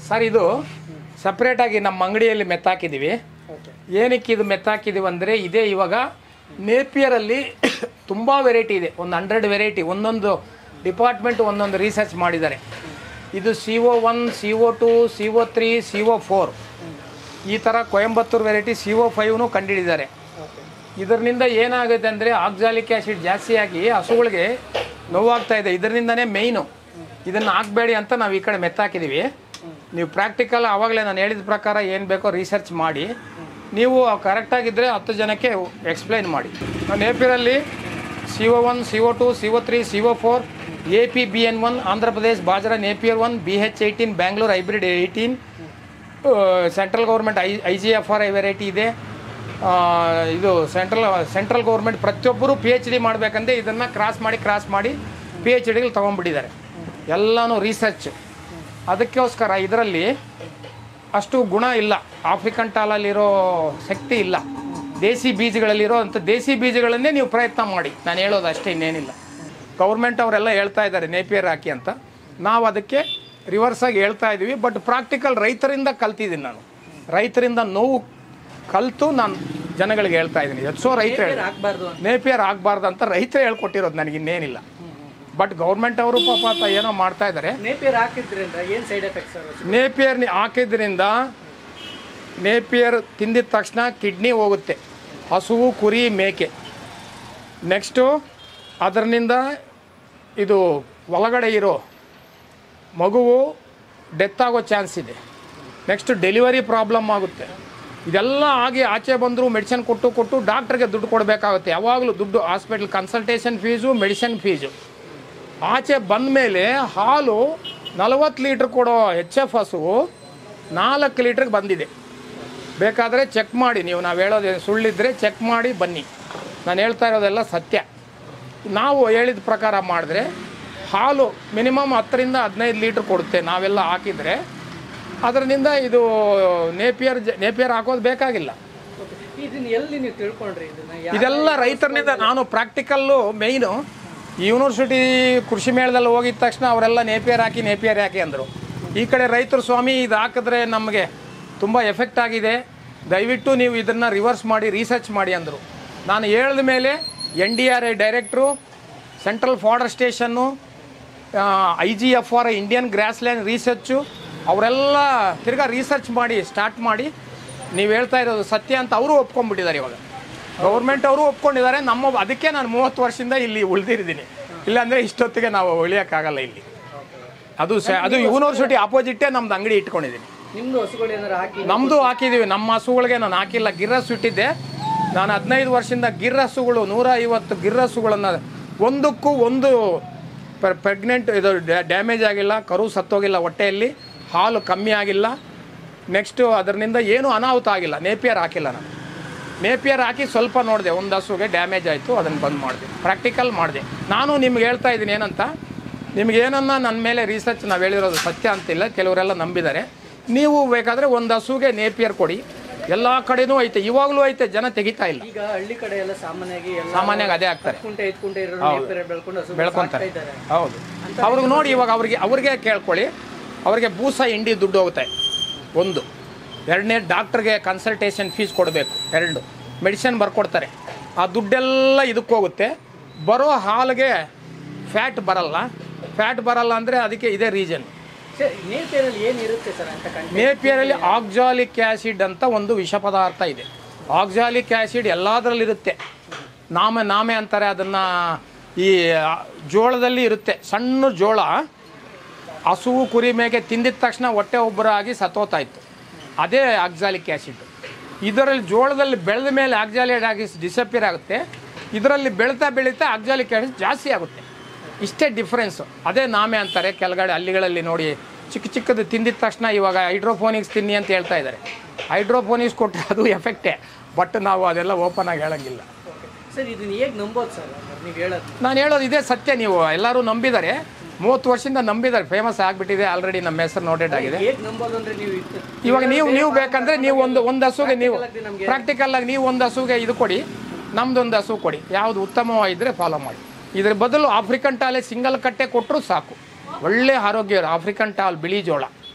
sir ಇದು ಸಪ್ರೇಟಾಗಿ ನಮ್ಮ ಅಂಗಡಿಯಲ್ಲಿ ಮೆತ್ತಾಕಿದ್ದೀವಿ ಓಕೆ ಏನಕ್ಕೆ ಇದು ಮೆತ್ತಾಕಿದ್ದೀವಿ ಅಂದರೆ ಇದೇ ಇವಾಗ ನೇಪಿಯರಲ್ಲಿ ತುಂಬ ವೆರೈಟಿ ಇದೆ ಒಂದು ಹಂಡ್ರೆಡ್ ವೆರೈಟಿ ಒಂದೊಂದು ಡಿಪಾರ್ಟ್ಮೆಂಟ್ ಒಂದೊಂದು ರಿಸರ್ಚ್ ಮಾಡಿದ್ದಾರೆ ಇದು C O one C O two C O three C O four ಈ ಥರ ಕೊಯಂಬತ್ತೂರು ವೆರೈಟಿ ಸಿ ಒ ಫೈವ್ನು ಕಂಡುಹಿಡಿದ್ದಾರೆ ಓಕೆ ಇದರಿಂದ ಏನಾಗುತ್ತೆ ಅಂದರೆ ಆಕ್ಸಾಲಿಕ್ ಆ್ಯಸಿಡ್ ಜಾಸ್ತಿ ಆಗಿ ಹಸುಗಳಿಗೆ ನೋವಾಗ್ತಾ ಇದೆ ಇದರಿಂದನೇ ಮೇಯ್ನು ಇದನ್ನು ಹಾಕಬೇಡಿ ಅಂತ ನಾವು ಈ ಕಡೆ ಮೆತ್ತಾಕಿದ್ದೀವಿ ನೀವು ಪ್ರಾಕ್ಟಿಕಲ್ ಆವಾಗಲೇ ನಾನು ಹೇಳಿದ ಪ್ರಕಾರ ಏನು ಬೇಕೋ ರಿಸರ್ಚ್ ಮಾಡಿ ನೀವು ಕರೆಕ್ಟಾಗಿದ್ದರೆ ಹತ್ತು ಜನಕ್ಕೆ ಎಕ್ಸ್ಪ್ಲೈನ್ ಮಾಡಿ ನಾನು ಏಪಿರಲ್ಲಿ C O one C O two C O three C O four A P B N one Andhra Pradesh bajra Napier one B H eighteen Bangalore hybrid eighteen central government I I G F R I variety ಇದೆ ಆ, ಇದು central central government ಪ್ರತಿಯೊಬ್ಬರು P H D ಮಾಡಬೇಕಂದ್ರೆ ಇದನ್ನು cross ಮಾಡಿ cross ಮಾಡಿ P H ಡಿಗಳು ತೊಗೊಂಡ್ಬಿಟ್ಟಿದ್ದಾರೆ ಎಲ್ಲನೂ research ಅದಕ್ಕೋಸ್ಕರ ಇದರಲ್ಲಿ ಅಷ್ಟು ಗುಣ ಇಲ್ಲ ಆಫ್ರಿಕನ್ ಟಾಲಲ್ಲಿರೋ ಶಕ್ತಿ ಇಲ್ಲ ದೇಸಿ ಬೀಜಗಳಲ್ಲಿರೋ ಅಂಥ ದೇಸಿ ಬೀಜಗಳನ್ನೇ ನೀವು ಪ್ರಯತ್ನ ಮಾಡಿ ನಾನು ಹೇಳೋದು ಅಷ್ಟೇ ಇನ್ನೇನಿಲ್ಲ ಗೌರ್ಮೆಂಟ್ ಅವರೆಲ್ಲ ಹೇಳ್ತಾ ಇದ್ದಾರೆ ನೇಪಿಯರ್ ಹಾಕಿ ಅಂತ ನಾವು ಅದಕ್ಕೆ ರಿವರ್ಸ್ ಆಗಿ ಹೇಳ್ತಾ ಇದ್ದೀವಿ ಬಟ್ ಪ್ರಾಕ್ಟಿಕಲ್ ರೈತರಿಂದ ಕಲ್ತಿದ್ದೀನಿ ನಾನು ರೈತರಿಂದ ನೋವು ಕಲ್ತು ನಾನು ಜನಗಳಿಗೆ ಹೇಳ್ತಾ ಇದ್ದೀನಿ ಎಷ್ಟೋ ರೈತರು ಹೇಳಿ ಹಾಕ್ಬಾರ್ದು ಅಂತ ನೇಪಿಯರ್ ಆಗಬಾರ್ದು ಅಂತ ರೈತರೇ ಹೇಳ್ಕೊಟ್ಟಿರೋದು ನನಗೆ ಇನ್ನೇನಿಲ್ಲ ಬಟ್ ಗೌರ್ಮೆಂಟ್ ಅವರು ಪಾಪ ಆತ ಏನೋ ಮಾಡ್ತಾ ಇದ್ದಾರೆ ನೇಪಿಯರ್ ಹಾಕಿದ್ರಿಂದ ಏನು ಸೈಡ್ ಎಫೆಕ್ಟ್ಸ್ ಸರ್ ನೇಪಿಯರ್ ಹಾಕಿದ್ರಿಂದ ನೇಪಿಯರ್ ತಿಂದಿದ ತಕ್ಷಣ ಕಿಡ್ನಿ ಹೋಗುತ್ತೆ ಹಸುವು ಕುರಿ ಮೇಕೆ ನೆಕ್ಸ್ಟು ಅದರಿಂದ ಇದು ಒಳಗಡೆ ಇರೋ ಮಗುವು ಡೆತ್ ಆಗೋ ಚಾನ್ಸ್ ಇದೆ ನೆಕ್ಸ್ಟ್ ಡೆಲಿವರಿ ಪ್ರಾಬ್ಲಮ್ ಆಗುತ್ತೆ ಇದೆಲ್ಲ ಆಗಿ ಆಚೆ ಬಂದರೂ ಮೆಡಿಸಿನ್ ಕೊಟ್ಟು ಕೊಟ್ಟು ಡಾಕ್ಟ್ರಿಗೆ ದುಡ್ಡು ಕೊಡಬೇಕಾಗುತ್ತೆ ಯಾವಾಗಲೂ ದುಡ್ಡು hospital consultation fees medicine fees ಆಚೆ ಬಂದ ಮೇಲೆ ಹಾಲು ನಲವತ್ತು ಲೀಟ್ರ್ ಕೊಡೋ ಎಚ್ ಎಫ್ ಹಸುವು ನಾಲ್ಕು ಲೀಟ್ರಿಗೆ ಬಂದಿದೆ ಬೇಕಾದರೆ ಚೆಕ್ ಮಾಡಿ ನೀವು ನಾವು ಹೇಳೋದು ಸುಳ್ಳಿದ್ರೆ ಚೆಕ್ ಮಾಡಿ ಬನ್ನಿ ನಾನು ಹೇಳ್ತಾ ಇರೋದೆಲ್ಲ ಸತ್ಯ ನಾವು ಹೇಳಿದ ಪ್ರಕಾರ ಮಾಡಿದ್ರೆ ಹಾಲು ಮಿನಿಮಮ್ ಹತ್ತರಿಂದ ಹದಿನೈದು ಲೀಟ್ರ್ ಕೊಡುತ್ತೆ ನಾವೆಲ್ಲ ಹಾಕಿದರೆ ಅದರಿಂದ ಇದು ನೇಪಿಯರ್ ಜ ನೇಪಿಯರ್ ಹಾಕೋದು ಬೇಕಾಗಿಲ್ಲ ಓಕೆ ಇದನ್ನ ಎಲ್ಲಿ ನೀವು ತಿಳ್ಕೊಂಡ್ರಿ ಇದನ್ನ ಯಾ- ಇದೆಲ್ಲ ರೈತರನಿಂದ ನಾನು ಪ್ರಾಕ್ಟಿಕಲ್ಲು ಮೇಯ್ನು ಯೂನಿವರ್ಸಿಟಿ ಕೃಷಿ ಮೇಳದಲ್ಲಿ ಹೋಗಿದ ತಕ್ಷಣ ಅವರೆಲ್ಲ ನೇಪಿಯರ್ ಹಾಕಿ ನೇಪಿಯರ್ ಹಾಕಿ ಅಂದರು ಈ ಕಡೆ ರೈತರು ಸ್ವಾಮಿ ಇದು ಹಾಕಿದ್ರೆ ನಮಗೆ ತುಂಬ ಎಫೆಕ್ಟ್ ಆಗಿದೆ ದಯವಿಟ್ಟು ನೀವು ಇದನ್ನು ರಿವರ್ಸ್ ಮಾಡಿ ರಿಸರ್ಚ್ ಮಾಡಿ ಅಂದರು ನಾನು ಹೇಳಿದ ಮೇಲೆ N D R I director central fodder ಸ್ಟೇಷನ್ನು I G F R Indian grassland research ಅವರೆಲ್ಲ ತಿರ್ಗಾ ರಿಸರ್ಚ್ ಮಾಡಿ ಸ್ಟಾರ್ಟ್ ಮಾಡಿ ನೀವು ಹೇಳ್ತಾ ಇರೋದು ಸತ್ಯ ಅಂತ ಅವರು ಒಪ್ಕೊಂಡ್ಬಿಟ್ಟಿದ್ದಾರೆ ಇವಾಗ ಗೌರ್ಮೆಂಟ್ ಅವರು ಒಪ್ಕೊಂಡಿದ್ದಾರೆ ನಮ್ಮ ಅದಕ್ಕೆ ನಾನು ಮೂವತ್ತು ವರ್ಷದಿಂದ ಇಲ್ಲಿ ಉಳಿದಿರಿದ್ದೀನಿ ಇಲ್ಲಾಂದರೆ ಇಷ್ಟೊತ್ತಿಗೆ ನಾವು ಉಳಿಯೋಕ್ಕಾಗಲ್ಲ ಇಲ್ಲಿ ಅದು ಸ ಅದು ಯೂನಿವರ್ಸಿಟಿ ಆಪೋಸಿಟ್ಟೇ ನಮ್ದು ಅಂಗಡಿ ಇಟ್ಕೊಂಡಿದ್ದೀನಿ ನಿಮ್ದು ಹಸುಗಳು ಏನಾರು ಹಾಕಿ ನಮ್ಮದು ಹಾಕಿದ್ದೀವಿ ನಮ್ಮ ಹಸುಗಳಿಗೆ ನಾನು ಹಾಕಿಲ್ಲ ಗಿರ್ರಸ್ ಇಟ್ಟಿದ್ದೆ ನಾನು ಹದಿನೈದು ವರ್ಷದಿಂದ ಗಿರ್ರಸುಗಳು ನೂರ ಐವತ್ತು ಗಿರ್ರಸುಗಳನ್ನು ಒಂದಕ್ಕೂ ಒಂದು ಪ್ರೆಗ್ನೆಂಟ್ ಇದು ಡ್ಯಾಮೇಜ್ ಆಗಿಲ್ಲ ಕರು ಸತ್ತೋಗಿಲ್ಲ ಹೊಟ್ಟೆಯಲ್ಲಿ ಹಾಲು ಕಮ್ಮಿ ಆಗಿಲ್ಲ ನೆಕ್ಸ್ಟು ಅದರಿಂದ ಏನೂ ಅನಾಹುತ ಆಗಿಲ್ಲ ನೇಪಿಯರ್ ಹಾಕಿಲ್ಲ ನಾನು ನೇಪಿಯರ್ ಹಾಕಿ ಸ್ವಲ್ಪ ನೋಡಿದೆ ಒಂದು ಹಸುಗೆ ಡ್ಯಾಮೇಜ್ ಆಯಿತು ಅದನ್ನು ಬಂದ್ ಮಾಡಿದೆ ಪ್ರಾಕ್ಟಿಕಲ್ ಮಾಡಿದೆ ನಾನು ನಿಮ್ಗೆ ಹೇಳ್ತಾ ಇದ್ದೀನಿ ಏನಂತ ನಿಮ್ಗೆ ಏನನ್ನ ನನ್ನ ಮೇಲೆ ರಿಸರ್ಚ್ ನಾವು ಹೇಳಿರೋದು ಸತ್ಯ ಅಂತಿಲ್ಲ ಕೆಲವರೆಲ್ಲ ನಂಬಿದ್ದಾರೆ ನೀವು ಬೇಕಾದರೆ ಒಂದು ಹಸುಗೆ ನೇಪಿಯರ್ ಕೊಡಿ ಎಲ್ಲ ಕಡೆನೂ ಐತೆ ಇವಾಗಲೂ ಐತೆ ಜನ ತೆಗಿತಾ ಇಲ್ಲ ಈಗ ಹಳ್ಳಿ ಕಡೆ ಎಲ್ಲ ಸಾಮಾನ್ಯವಾಗಿ ಎಲ್ಲ ಸಾಮಾನ್ಯವಾಗಿ ಅದೇ ಆಗ್ತಾರೆ ಕುಂಟೆ ಐದು ಕುಂಟೆ ಇರೋ ನೇಪಿಯರ್ ಬೆಳ್ಕೊಂಡು ಹಸು ಬೆಳ್ಕೊಂತಾರೆ ಇದ್ದಾರೆ ಹೌದು ಅವ್ರಿಗೆ ನೋಡಿ ಇವಾಗ ಅವ್ರಿಗೆ ಅವ್ರಿಗೆ ಕೇಳ್ಕೊಳ್ಳಿ ಅವ್ರಿಗೆ ಬೂಸ ಹಿಂಡಿ ದುಡ್ಡು ಹೋಗುತ್ತೆ ಒಂದು ಎರಡನೇ ಡಾಕ್ಟ್ರಿಗೆ ಕನ್ಸಲ್ಟೇಷನ್ ಫೀಸ್ ಕೊಡಬೇಕು ಎರಡು ಮೆಡಿಸಿನ್ ಬರ್ಕೊಡ್ತಾರೆ ಆ ದುಡ್ಡೆಲ್ಲ ಇದಕ್ಕೆ ಹೋಗುತ್ತೆ ಬರೋ ಹಾಲಿಗೆ ಫ್ಯಾಟ್ ಬರಲ್ಲ ಫ್ಯಾಟ್ ಬರಲ್ಲ ಅಂದರೆ ಅದಕ್ಕೆ ಇದೇ ರೀಸನ್ ಸರ್ ನೇಪಿಯರಲ್ಲಿ ಏನಿರುತ್ತೆ ಸರ್ ಅಂತ ಕಂಡು ನೇಪಿಯರಲ್ಲಿ ಆಕ್ಸಾಲಿಕ್ ಆ್ಯಸಿಡ್ ಅಂತ ಒಂದು ವಿಷ ಪದಾರ್ಥ ಇದೆ ಆಕ್ಸಾಲಿಕ್ ಆ್ಯಸಿಡ್ ಎಲ್ಲದರಲ್ಲಿರುತ್ತೆ ನಾಮೆ ನಾಮೆ ಅಂತಾರೆ ಅದನ್ನು ಈ ಆ, ಜೋಳದಲ್ಲಿ ಇರುತ್ತೆ ಸಣ್ಣ ಜೋಳ ಹಸುವು ಕುರಿ ಮೇಕೆ ತಿಂದಿದ ತಕ್ಷಣ ಹೊಟ್ಟೆ ಒಬ್ಬರಾಗಿ ಸತ್ತೋತಾ ಇತ್ತು ಅದೇ ಆಕ್ಸಾಲಿಕ್ ಆ್ಯಸಿಡ್ ಇದರಲ್ಲಿ ಜೋಳದಲ್ಲಿ ಬೆಳೆದ ಮೇಲೆ ಆಕ್ಸಾಲಿಕ್ ಆಗಿ ಡಿಸಪಿಯರ್ ಆಗುತ್ತೆ ಇದರಲ್ಲಿ ಬೆಳೀತಾ ಬೆಳೀತಾ ಆಕ್ಸಾಲಿಕ್ ಆ್ಯಸಿಡ್ ಜಾಸ್ತಿ ಆಗುತ್ತೆ ಇಷ್ಟೇ ಡಿಫ್ರೆನ್ಸು ಅದೇ ನಾಮೆ ಅಂತಾರೆ ಕೆಳಗಡೆ ಹಳ್ಳಿಗಳಲ್ಲಿ ನೋಡಿ ಚಿಕ್ಕ ಚಿಕ್ಕದು ತಿಂದಿದ ತಕ್ಷಣ ಇವಾಗ ಹೈಡ್ರೋಫೋನಿಕ್ಸ್ ತಿನ್ನಿ ಅಂತ ಹೇಳ್ತಾ ಇದ್ದಾರೆ ಹೈಡ್ರೋಫೋನಿಕ್ಸ್ ಕೊಟ್ಟರೆ ಅದು ಎಫೆಕ್ಟೇ ಬಟ್ ನಾವು ಅದೆಲ್ಲ ಓಪನ್ ಆಗಿ ಹೇಳಂಗಿಲ್ಲ ಸರ್ ಇದನ್ನ ಹೇಗೆ ನಂಬೋದು ಸರ್ ನೀವು ಹೇಳೋದು ನಾನು ಹೇಳೋದು ಇದೇ ಸತ್ಯ ನೀವು ಎಲ್ಲರೂ ನಂಬಿದ್ದಾರೆ ಮೂವತ್ತು ವರ್ಷದಿಂದ ನಂಬಿದ್ದಾರೆ ಫೇಮಸ್ ಆಗಿಬಿಟ್ಟಿದೆ ಆಲ್ರೆಡಿ ನಮ್ಮ ಹೆಸರು ನೋಟೆಡ್ ಆಗಿದೆ ಹೇಗೆ ನಂಬೋದು ಅಂದ್ರೆ ನೀವು ಇತ್ತು- ಇವಾಗ ನೀವು ನೀವು ಬೇಕಂದ್ರೆ ನೀವು ಒಂದು ಒಂದು ಹಸುಗೆ ನೀವು ಆಗಿ ನಮ್ಗೆ ಪ್ರಾಕ್ಟಿಕಲ್ ಆಗಿ ನೀವು ಒಂದು ಹಸುಗೆ ಇದು ಕೊಡಿ ನಮ್ದೊಂದು ಹಸು ಕೊಡಿ ಯಾವುದು ಉತ್ತಮವಾಗಿದ್ದರೆ ಫಾಲೋ ಮಾಡಿ ಇದ್ರ ಬದಲು ಆಫ್ರಿಕನ್ ಟಾಲೆ ಸಿಂಗಲ್ ಕಟ್ಟೆ ಕೊಟ್ಟರು ಸಾಕು ಒಳ್ಳೆ ಆರೋಗ್ಯ ಆಫ್ರಿಕನ್ ಟಾಲ್ ಬಿಳಿ ಜೋಳ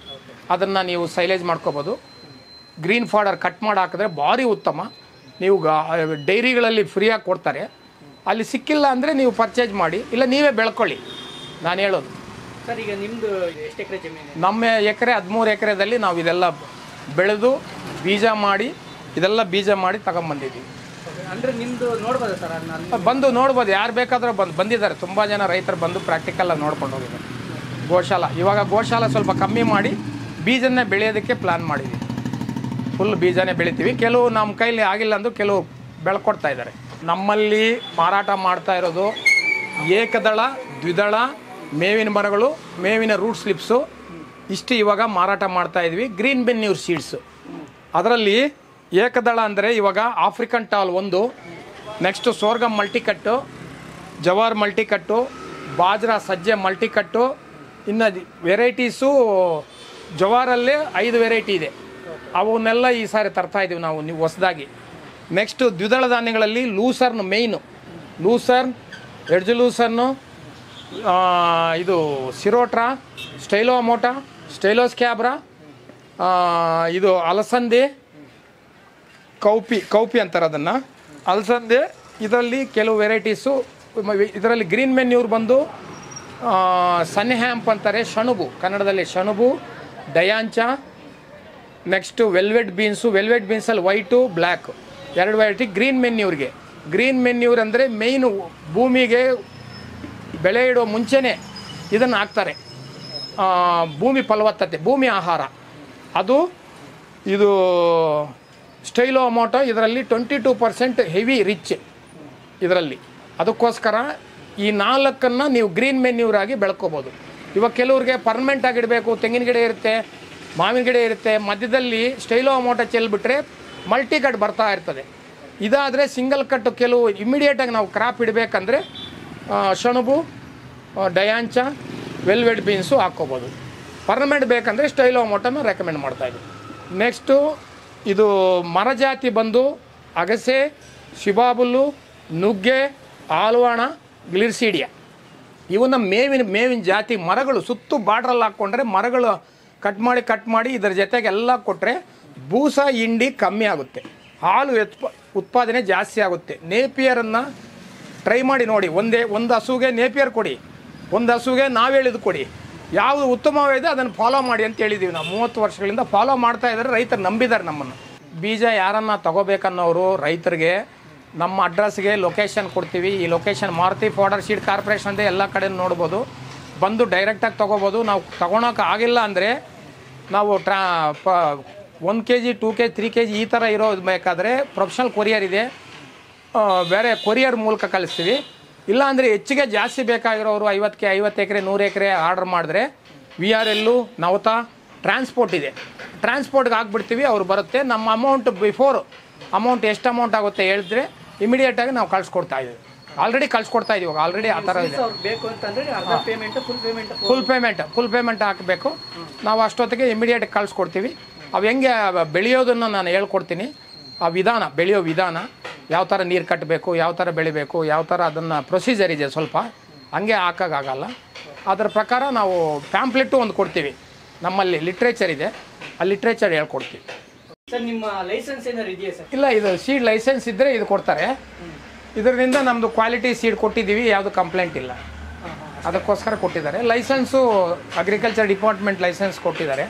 ಅದನ್ನು ನೀವು ಸೈಲೇಜ್ ಮಾಡ್ಕೋಬೋದು ಗ್ರೀನ್ ಫಾಡರ್ ಕಟ್ ಮಾಡಿ ಹಾಕಿದ್ರೆ ಭಾರಿ ಉತ್ತಮ ನೀವು ಗಾ- ಡೈರಿಗಳಲ್ಲಿ ಫ್ರೀಯಾಗಿ ಕೊಡ್ತಾರೆ ಅಲ್ಲಿ ಸಿಕ್ಕಿಲ್ಲ ಅಂದರೆ ನೀವು ಪರ್ಚೇಸ್ ಮಾಡಿ ಇಲ್ಲ ನೀವೇ ಬೆಳ್ಕೊಳ್ಳಿ ನಾನು ಹೇಳೋದು ಸರ್ ಈಗ ನಿಮ್ದು ಎಷ್ಟು ಎಕರೆ ಜಮೀನು ನಮ್ಮ ಎಕರೆ ಹದಿಮೂರು ಎಕರೆದಲ್ಲಿ ನಾವು ಇದೆಲ್ಲ ಬೆಳೆದು ಬೀಜ ಮಾಡಿ ಇದೆಲ್ಲ ಬೀಜ ಮಾಡಿ ತಗೊಂಬಂದಿದ್ದೀವಿ ಅಂದ್ರೆ ನಿಮ್ದು ನೋಡ್ಬೋದಾ ಸರ್ ಅದನ್ನ ಅಲ್ಲಿ ಬಂದು ನೋಡ್ಬೋದು ಯಾರು ಬೇಕಾದರೂ ಬಂದು ಬಂದಿದ್ದಾರೆ ತುಂಬ ಜನ ರೈತರು ಬಂದು ಪ್ರಾಕ್ಟಿಕಲ್ ನೋಡ್ಕೊಂಡು ಹೋಗಿದ್ದಾರೆ ಗೋಶಾಲ ಇವಾಗ ಗೋಶಾಲ ಸ್ವಲ್ಪ ಕಮ್ಮಿ ಮಾಡಿ ಬೀಜನ್ನೇ ಬೆಳೆಯೋದಕ್ಕೆ ಪ್ಲಾನ್ ಮಾಡಿದ್ದೀವಿ ಫುಲ್ ಬೀಜನೇ ಬೆಳಿತೀವಿ ಕೆಲವು ನಮ್ಮ ಕೈಲಿ ಆಗಿಲ್ಲ ಅಂದು ಕೆಲವು ಬೆಳ್ಕೊಡ್ತಾ ಇದ್ದಾರೆ ನಮ್ಮಲ್ಲಿ ಮಾರಾಟ ಮಾಡ್ತಾ ಇರೋದು ಏಕದಳ ದ್ವಿದಳ ಮೇವಿನ ಮರಗಳು ಮೇವಿನ ರೂಟ್ ಸ್ಲಿಪ್ಸು ಇಷ್ಟು ಇವಾಗ ಮಾರಾಟ ಮಾಡ್ತಾ ಇದ್ವಿ ಗ್ರೀನ್ ಬೆನ್ಯೂರ್ ಸೀಡ್ಸು ಅದರಲ್ಲಿ ಏಕದಳ ಅಂದರೆ ಇವಾಗ ಆಫ್ರಿಕನ್ ಟಾಲ್ ಒಂದು next sorghum multicut jowar multicut bajra ಸಜ್ಜೆ ಮಲ್ಟಿಕಟ್ಟು ಇನ್ನು ವೆರೈಟೀಸು ಜವಾರಲ್ಲೇ ಐದು ವೆರೈಟಿ ಇದೆ ಅವನ್ನೆಲ್ಲ ಈ ಸಾರಿ ತರ್ತಾ ಇದ್ದೀವಿ ನಾವು ನೀವು ಹೊಸದಾಗಿ ನೆಕ್ಸ್ಟು ದ್ವಿದಳ ಧಾನ್ಯಗಳಲ್ಲಿ ಲೂಸರ್ನ್ ಮೇಯ್ನು ಲೂಸರ್ನ್ ಎಡ್ಜ್ ಲೂಸರ್ನು ಆ, ಇದು ಸಿರೋಟ್ರಾ ಸ್ಟೈಲೋ ಅಮೋಟ ಸ್ಟೈಲೋಸ್ ಕ್ಯಾಬ್ರಾ ಆ, ಇದು ಅಲಸಂದೆ ಕೌಪಿ ಕೌಪಿ ಅಂತಾರೆ ಅದನ್ನು ಅಲಸಂದೆ ಇದರಲ್ಲಿ ಕೆಲವು ವೆರೈಟೀಸು ಇದರಲ್ಲಿ ಗ್ರೀನ್ ಮೆನ್ಯೂರ್ ಬಂದು ಸನ್ ಹ್ಯಾಂಪ್ ಅಂತಾರೆ ಶಣುಬು ಕನ್ನಡದಲ್ಲಿ ಶಣುಬು ಡಯಾಂಚ ನೆಕ್ಸ್ಟು ವೆಲ್ವೆಟ್ ಬೀನ್ಸು ವೆಲ್ವೆಟ್ ಬೀನ್ಸಲ್ಲಿ ವೈಟು ಬ್ಲ್ಯಾಕ್ ಎರಡು ವೆರೈಟಿ ಗ್ರೀನ್ ಮೆನ್ಯೂರ್ಗೆ ಗ್ರೀನ್ ಮೆನ್ಯೂರ್ ಅಂದರೆ ಮೇಯ್ನು ಭೂಮಿಗೆ ಬೆಳೆ ಇಡೋ ಮುಂಚೆನೇ ಇದನ್ನು ಹಾಕ್ತಾರೆ ಆ, ಭೂಮಿ ಫಲವತ್ತತೆ ಭೂಮಿ ಆಹಾರ ಅದು ಇದು ಸ್ಟೈಲೋ ಅಮೌಂಟು ಇದರಲ್ಲಿ twenty two percent heavy rich ಇದರಲ್ಲಿ ಅದಕ್ಕೋಸ್ಕರ ಈ ನಾಲ್ಕನ್ನು ನೀವು ಗ್ರೀನ್ ಮೆನ್ಯೂರ್ ಆಗಿ ಬೆಳ್ಕೋಬೋದು ಇವಾಗ ಕೆಲವ್ರಿಗೆ ಪರ್ಮನೆಂಟ್ ಆಗಿಡಬೇಕು ತೆಂಗಿನ ಗಿಡ ಇರುತ್ತೆ ಮಾವಿನ ಗಿಡ ಇರುತ್ತೆ ಮಧ್ಯದಲ್ಲಿ ಸ್ಟೈಲೋ ಅಮೌಂಟ ಚೆಲ್ಬಿಟ್ರೆ ಮಲ್ಟಿ ಕಟ್ ಬರ್ತಾ ಇರ್ತದೆ ಇದಾದರೆ ಸಿಂಗಲ್ ಕಟ್ಟು ಕೆಲವು ಇಮಿಡಿಯೇಟಾಗಿ ನಾವು ಕ್ರಾಪ್ ಇಡಬೇಕಂದ್ರೆ ಶಣಬು ಆ, ಡಯಾಂಚ ವೆಲ್ವೆಟ್ ಬೀನ್ಸು ಹಾಕ್ಕೋಬೋದು ಪರ್ಮನೆಂಟ್ ಬೇಕಂದರೆ ಸ್ಟೈಲೋ ಅಮೌಂಟನ್ನು ರೆಕಮೆಂಡ್ ಮಾಡ್ತಾ ಇದ್ದೀವಿ ನೆಕ್ಸ್ಟು ಇದು ಮರ ಜಾತಿ ಬಂದು ಅಗಸೆ ಶಿಬಾಬುಲ್ಲು ನುಗ್ಗೆ ಆಲ್ವಾಣ ಗ್ಲಿರ್ಸೀಡಿಯಾ ಇವನ್ನ ಮೇವಿನ ಮೇವಿನ ಜಾತಿ ಮರಗಳು ಸುತ್ತು ಬಾರ್ಡ್ರಲ್ಲಿ ಹಾಕ್ಕೊಂಡ್ರೆ ಮರಗಳು ಕಟ್ ಮಾಡಿ ಕಟ್ ಮಾಡಿ ಇದರ ಜೊತೆಗೆ ಎಲ್ಲ ಕೊಟ್ಟರೆ ಬೂಸ ಹಿಂಡಿ ಕಮ್ಮಿ ಆಗುತ್ತೆ ಹಾಲು ಎತ್ಪ ಉತ್ಪಾದನೆ ಜಾಸ್ತಿ ಆಗುತ್ತೆ ನೇಪಿಯರನ್ನು ಟ್ರೈ ಮಾಡಿ ನೋಡಿ ಒಂದೇ ಒಂದು ಹಸುಗೆ ನೇಪಿಯರ್ ಕೊಡಿ ಒಂದು ಹಸುಗೆ ನಾವು ಹೇಳಿದ್ದು ಕೊಡಿ ಯಾವುದು ಉತ್ತಮವಿದೆ ಅದನ್ನು ಫಾಲೋ ಮಾಡಿ ಅಂತ ಹೇಳಿದ್ದೀವಿ ನಾವು ಮೂವತ್ತು ವರ್ಷಗಳಿಂದ ಫಾಲೋ ಮಾಡ್ತಾ ಇದ್ದಾರೆ ರೈತರು ನಂಬಿದ್ದಾರೆ ನಮ್ಮನ್ನು ಬೀಜ ಯಾರನ್ನ ತಗೋಬೇಕನ್ನೋರು ರೈತರಿಗೆ ನಮ್ಮ ಅಡ್ರೆಸ್ಗೆ ಲೊಕೇಶನ್ ಕೊಡ್ತೀವಿ ಈ location Maruti fodder seed corporation ಅಂತ ಎಲ್ಲ ಕಡೆ ನೋಡ್ಬೋದು ಬಂದು ಡೈರೆಕ್ಟಾಗಿ ತೊಗೋಬೋದು ನಾವು ತೊಗೊಳಕ್ಕೆ ಆಗಿಲ್ಲ ಅಂದರೆ ನಾವು ಟ್ರಾ ಪ ಒಂದು K G two K G three K G ಈ ಥರ ಇರೋದು ಬೇಕಾದರೆ ಪ್ರೊಫೆಷನಲ್ ಕೊರಿಯರ್ ಇದೆ ಆ, ಬೇರೆ ಕೊರಿಯರ್ ಮೂಲಕ ಕಳಿಸ್ತೀವಿ ಇಲ್ಲ ಅಂದರೆ ಹೆಚ್ಚಿಗೆ ಜಾಸ್ತಿ ಬೇಕಾಗಿರೋರು ಐವತ್ತಕ್ಕೆ ಐವತ್ತು ಎಕರೆ ನೂರು ಎಕರೆ ಆರ್ಡರ್ ಮಾಡಿದ್ರೆ V R L Navata transport ಇದೆ ಟ್ರಾನ್ಸ್ಪೋರ್ಟ್ಗೆ ಹಾಕ್ಬಿಡ್ತೀವಿ ಅವ್ರು ಬರುತ್ತೆ ನಮ್ಮ ಅಮೌಂಟ್ ಬಿಫೋರ್ ಅಮೌಂಟ್ ಎಷ್ಟು ಅಮೌಂಟ್ ಆಗುತ್ತೆ ಹೇಳಿದ್ರೆ ಇಮಿಡಿಯೇಟಾಗಿ ನಾವು ಕಳ್ಸಿಕೊಡ್ತಾ ಇದ್ದೀವಿ ಆಲ್ರೆಡಿ ಕಳ್ಸಿಕೊಡ್ತಾ ಇದೀವಿ ಆಲ್ರೆಡಿ ಆ ಥರ ಇದೆ ಅವ್ರು ಬೇಕು ಅಂತಂದ್ರೆ ಅರ್ಧ payment full payment full payment full payment ಹಾಕಬೇಕು ನಾವು ಅಷ್ಟೊತ್ತಿಗೆ ಇಮಿಡಿಯೇಟ್ ಕಳಿಸ್ಕೊಡ್ತೀವಿ ಅವು ಹೆಂಗೆ ಬೆಳೆಯೋದನ್ನು ನಾನು ಹೇಳ್ಕೊಡ್ತೀನಿ ಆ ವಿಧಾನ ಬೆಳೆಯೋ ವಿಧಾನ ಯಾವ ಥರ ನೀರು ಕಟ್ಟಬೇಕು ಯಾವ ಥರ ಬೆಳಿಬೇಕು ಯಾವ ಥರ ಅದನ್ನು ಪ್ರೊಸೀಜರ್ ಇದೆ ಸ್ವಲ್ಪ ಹಂಗೆ ಹಾಕೋಕ್ಕಾಗಲ್ಲ ಅದರ ಪ್ರಕಾರ ನಾವು ಪ್ಯಾಂಪ್ಲೆಟ್ಟು ಒಂದು ಕೊಡ್ತೀವಿ ನಮ್ಮಲ್ಲಿ ಲಿಟ್ರೇಚರ್ ಇದೆ ಆ ಲಿಟ್ರೇಚರ್ ಹೇಳ್ಕೊಡ್ತೀವಿ ಸರ್ ನಿಮ್ಮ ಲೈಸೆನ್ಸ್ ಏನಾರು ಇದೆಯಾ ಸರ್ ಇಲ್ಲ ಇದು ಸೀಡ್ ಲೈಸೆನ್ಸ್ ಇದ್ದರೆ ಇದು ಕೊಡ್ತಾರೆ ಇದರಿಂದ ನಮ್ಮದು ಕ್ವಾಲಿಟಿ ಸೀಡ್ ಕೊಟ್ಟಿದ್ದೀವಿ ಯಾವುದು ಕಂಪ್ಲೇಂಟ್ ಇಲ್ಲ ಅದಕ್ಕೋಸ್ಕರ ಕೊಟ್ಟಿದ್ದಾರೆ ಲೈಸೆನ್ಸು ಅಗ್ರಿಕಲ್ಚರ್ ಡಿಪಾರ್ಟ್ಮೆಂಟ್ ಲೈಸೆನ್ಸ್ ಕೊಟ್ಟಿದ್ದಾರೆ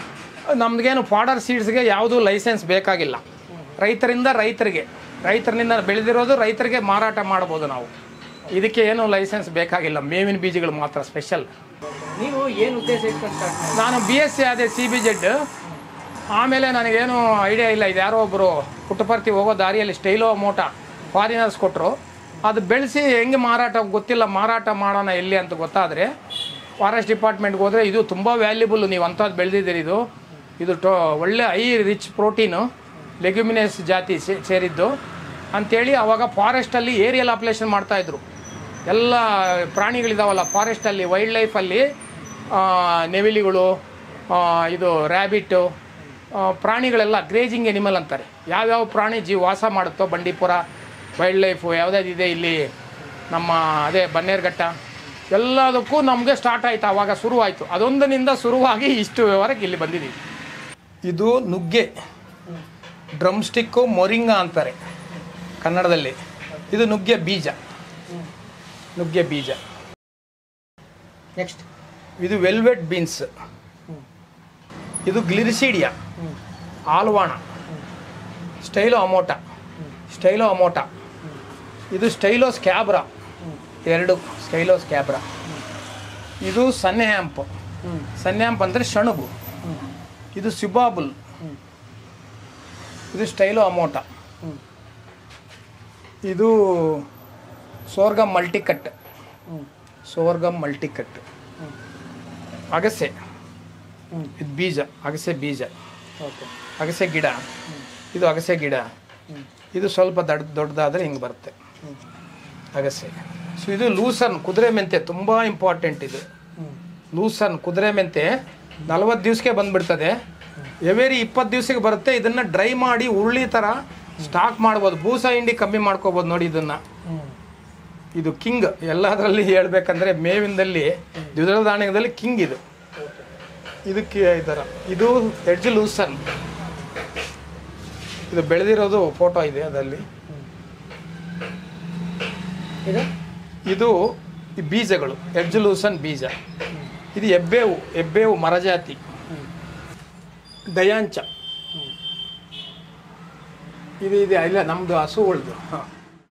ನಮಗೇನು ಫಾಡರ್ ಸೀಡ್ಸ್ಗೆ ಯಾವುದು ಲೈಸೆನ್ಸ್ ಬೇಕಾಗಿಲ್ಲ ರೈತರಿಂದ ರೈತರಿಗೆ ರೈತರಿಂದ ಬೆಳೆದಿರೋದು ರೈತರಿಗೆ ಮಾರಾಟ ಮಾಡ್ಬೋದು ನಾವು ಇದಕ್ಕೆ ಏನು ಲೈಸೆನ್ಸ್ ಬೇಕಾಗಿಲ್ಲ ಮೇವಿನ ಬೀಜಗಳು ಮಾತ್ರ ಸ್ಪೆಷಲ್ ನೀವು ಏನು ಉದ್ದೇಶ ಇಟ್ಕೊಂಡು ಸ್ಟಾರ್ಟ್ ಮಾಡಿ ನಾನು ಬಿ ಎಸ್ ಸಿ ಆದೆ ಸಿ ಬಿ ಜೆಡ್ ಆಮೇಲೆ ನನಗೇನು ಐಡಿಯಾ ಇಲ್ಲ ಇದು ಯಾರೋ ಒಬ್ಬರು ಪುಟ್ಟಪರ್ತಿ ಹೋಗೋ ದಾರಿಯಲ್ಲಿ ಸ್ಟೈಲೋ ಮೋಟ ಫಾರಿನರ್ಸ್ ಕೊಟ್ಟರು ಅದು ಬೆಳೆಸಿ ಹೆಂಗೆ ಮಾರಾಟ ಗೊತ್ತಿಲ್ಲ ಮಾರಾಟ ಮಾಡೋಣ ಎಲ್ಲಿ ಅಂತ ಗೊತ್ತಾದರೆ ಫಾರೆಸ್ಟ್ ಡಿಪಾರ್ಟ್ಮೆಂಟ್ಗೆ ಹೋದರೆ ಇದು ತುಂಬ ವ್ಯಾಲ್ಯೂಬಲ್ ನೀವು ಅಂಥದ್ದು ಬೆಳೆದಿದ್ದೀರಿ ಇದು ಇದು ಟೋ ಒಳ್ಳೆ ಐ ರಿಚ್ ಪ್ರೋಟೀನು ಲೆಗ್ಯುಮಿನೇಸ್ ಜಾತಿ ಸೇ- ಸೇರಿದ್ದು ಅಂಥೇಳಿ ಅವಾಗ ಫಾರೆಸ್ಟಲ್ಲಿ ಏರಿಯಲ್ ಅಪ್ಲೇಷನ್ ಮಾಡ್ತಾಯಿದ್ರು ಎಲ್ಲ ಪ್ರಾಣಿಗಳಿದಾವಲ್ಲ ಫಾರೆಸ್ಟಲ್ಲಿ ವೈಲ್ಡ್ ಲೈಫಲ್ಲಿ ನೆವಿಲಿಗಳು ಆ, ಇದು ರ್ಯಾಬಿಟ್ಟು ಆ, ಪ್ರಾಣಿಗಳೆಲ್ಲ ಗ್ರೇಜಿಂಗ್ ಎನಿಮಲ್ ಅಂತಾರೆ ಯಾವ್ಯಾವ ಪ್ರಾಣಿ ಜೀವ ವಾಸ ಮಾಡುತ್ತೋ ಬಂಡೀಪುರ ವೈಲ್ಡ್ ಲೈಫು ಯಾವುದ್ಯಾವ್ದಿದೆ ಇಲ್ಲಿ ನಮ್ಮ ಅದೇ ಬನ್ನೇರುಘಟ್ಟ ಎಲ್ಲದಕ್ಕೂ ನಮಗೆ ಸ್ಟಾರ್ಟ್ ಆಯಿತು ಆವಾಗ ಶುರುವಾಯಿತು ಅದೊಂದನಿಂದ ಶುರುವಾಗಿ ಇಷ್ಟುವರೆಗೆ ಇಲ್ಲಿ ಬಂದಿದ್ದೀವಿ ಇದು ನುಗ್ಗೆ ಡ್ರಮ್ ಸ್ಟಿಕ್ಕು ಮೊರಿಂಗ ಅಂತಾರೆ ಕನ್ನಡದಲ್ಲಿ ಇದು ನುಗ್ಗೆ ಬೀಜ ನುಗ್ಗೆ ಬೀಜ ನೆಕ್ಸ್ಟ್ ಇದು ವೆಲ್ವೆಟ್ ಬೀನ್ಸ್ ಇದು ಗ್ಲಿರಿಸಿಡಿಯಾ ಆಲ್ವಾಣ ಸ್ಟೈಲೋ ಅಮೋಟ ಸ್ಟೈಲೋ ಅಮೋಟ ಇದು ಸ್ಟೈಲೋ ಸ್ಕ್ಯಾಬ್ರಾ ಎರಡು ಸ್ಟೈಲೋ ಸ್ಕ್ಯಾಬ್ರಾ ಇದು ಸನ್ಹ್ಯಾಂಪ್ ಸನ್ಹ್ಯಾಂಪ್ ಅಂದರೆ ಶಣುಗು ಇದು ಸಿಬಾಬುಲ್ ಇದು ಸ್ಟೈಲೋ ಅಮೋಟ ಇದು ಸೋರ್ಗಮ್ ಮಲ್ಟಿಕಟ್ ಸೋರ್ಗಮ್ ಮಲ್ಟಿಕಟ್ ಅಗಸೆ ಇದು ಬೀಜ ಅಗಸೆ ಬೀಜ ಓಕೆ ಅಗಸೆ ಗಿಡ ಇದು ಅಗಸೆ ಗಿಡ ಇದು ಸ್ವಲ್ಪ ದೊಡ್ಡ ದೊಡ್ಡದಾದರೆ ಹಿಂಗೆ ಬರುತ್ತೆ ಅಗಸೆ ಸೊ ಇದು ಲೂಸನ್ ಕುದುರೆ ಮೆಂತೆ ತುಂಬ ಇಂಪಾರ್ಟೆಂಟ್ ಇದು ಲೂಸನ್ ಕುದುರೆ ಮೆಂತೆ ನಲವತ್ತು ದಿವಸಕ್ಕೆ ಬಂದ್ಬಿಡ್ತದೆ ಎವೇರಿ ಇಪ್ಪತ್ತು ದಿವಸಕ್ಕೆ ಬರುತ್ತೆ ಇದನ್ನು ಡ್ರೈ ಮಾಡಿ ಉರುಳಿ ಥರ ಸ್ಟಾಕ್ ಮಾಡ್ಬೋದು ಬೂಸ ಹಿಂಡಿ ಕಮ್ಮಿ ಮಾಡ್ಕೋಬೋದು ನೋಡಿ ಇದನ್ನು ಇದು ಕಿಂಗ್ ಎಲ್ಲದರಲ್ಲಿ ಹೇಳ್ಬೇಕಂದ್ರೆ ಮೇವಿಂದಲ್ಲಿ ದ್ವಿದಳ ಧಾನ್ಯದಲ್ಲಿ ಕಿಂಗ್ ಇದು ಇದಕ್ಕೆ ಈ ಥರ ಇದು ಎಡ್ಜ್ ಲೂಸನ್ ಇದು ಬೆಳೆದಿರೋದು ಫೋಟೋ ಇದೆ ಅದರಲ್ಲಿ ಇದು ಇದು ಈ ಬೀಜಗಳು ಎಡ್ಜ್ ಲೂಸನ್ ಬೀಜ ಇದು ಎಬ್ಬೇವು ಎಬ್ಬೇವು ಮರಜಾತಿ ದಯಾಂಚ ಇದು ಇದೆ ಇಲ್ಲ ನಮ್ಮದು ಹಸುಗಳ್ದು ಹಾಂ